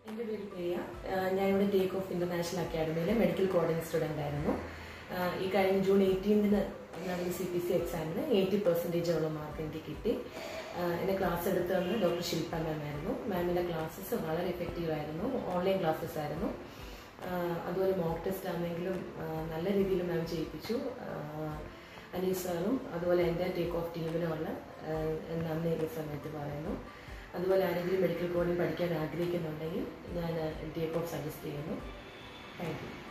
എൻ്റെ പേര് പ്രിയ ആഹ് ഞാനിവിടെ ടേക്ക് ഓഫ് ഇന്റർനാഷണൽ അക്കാഡമിയിലെ മെഡിക്കൽ കോഡിംഗ് സ്റ്റുഡൻ്റ് ആയിരുന്നു ആഹ് ഈ കഴിഞ്ഞ ജൂൺ എയ്റ്റീൻതിന് നടന്ന സി പി സി എക്സാമിന് എയ്റ്റി പെർസെൻറ്റേജോളം മാർക്ക് എനിക്ക് കിട്ടി ആഹ് എൻ്റെ ക്ലാസ് എടുത്തു തന്ന ഡോക്ടർ ശില്പ മാം ആയിരുന്നു മാമിൻ്റെ ക്ലാസ്സസ് വളരെ എഫക്റ്റീവ് ആയിരുന്നു ഓൺലൈൻ ക്ലാസ്സസ് ആയിരുന്നു ആഹ് അതുപോലെ മോക്ക് ടെസ്റ്റ് ആണെങ്കിലും ആഹ് നല്ല രീതിയിൽ മാം ചെയ്യിപ്പിച്ചു ആഹ് അനീസ് സാറും അതുപോലെ എൻ്റെ ടേക്ക് ഓഫ് ടീമിനുമുള്ള ആഹ് നന്ദി ഈ സമയത്ത് പറയുന്നു അതുപോലെ ആരെങ്കിലും മെഡിക്കൽ കോഡിംഗ് പഠിക്കാൻ ആഗ്രഹിക്കുന്നുണ്ടെങ്കിൽ ഞാൻ ടേക്ക് ഓഫ് സജസ്റ്റ് ചെയ്യുന്നു താങ്ക് യു